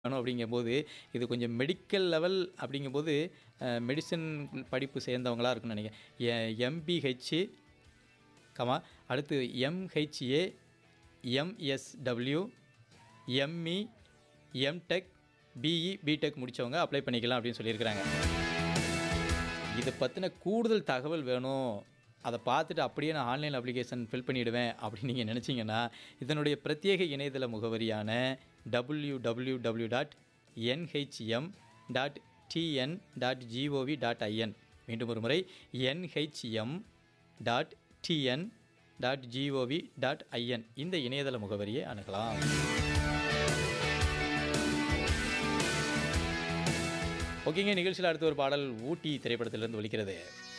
வேணும் அப்படிங்கும்போது, இது கொஞ்சம் மெடிக்கல் லெவல் அப்படிங்கும்போது, அ மெடிசின் படிப்பு சேர்ந்தவங்களா இருக்கும்னு நெனைக்கிறேன். எ எம்பிஹெச், கமா அடுத்து MHA, MSW, ME, MTech, BE, BTech முடிச்சவங்க அப்ளை பண்ணிக்கலாம் அப்படின்னு சொல்லியிருக்கிறாங்க. இத பத்தின கூடுதல் தகவல் வேணும். அத பார்த்துட்டு அப்படியே நான் ஆன்லைன் அப்ளிகேஷன் ஃபில் பண்ணிடுவேன் அப்படின்னு நீங்க நெனச்சீங்கன்னா, இதனுடைய பிரத்யேக இணையதள முகவரியான www.nhm.tn.gov.in மீண்டும் ஒரு முறை nhm.tn.gov.in இந்த இணையதள முகவரியை அணுகலாம். ஓகேங்க. நிகழ்ச்சியில அடுத்த ஒரு பாடல் ஊட்டி திரைப்படத்திலிருந்து ஒலிக்கிறது.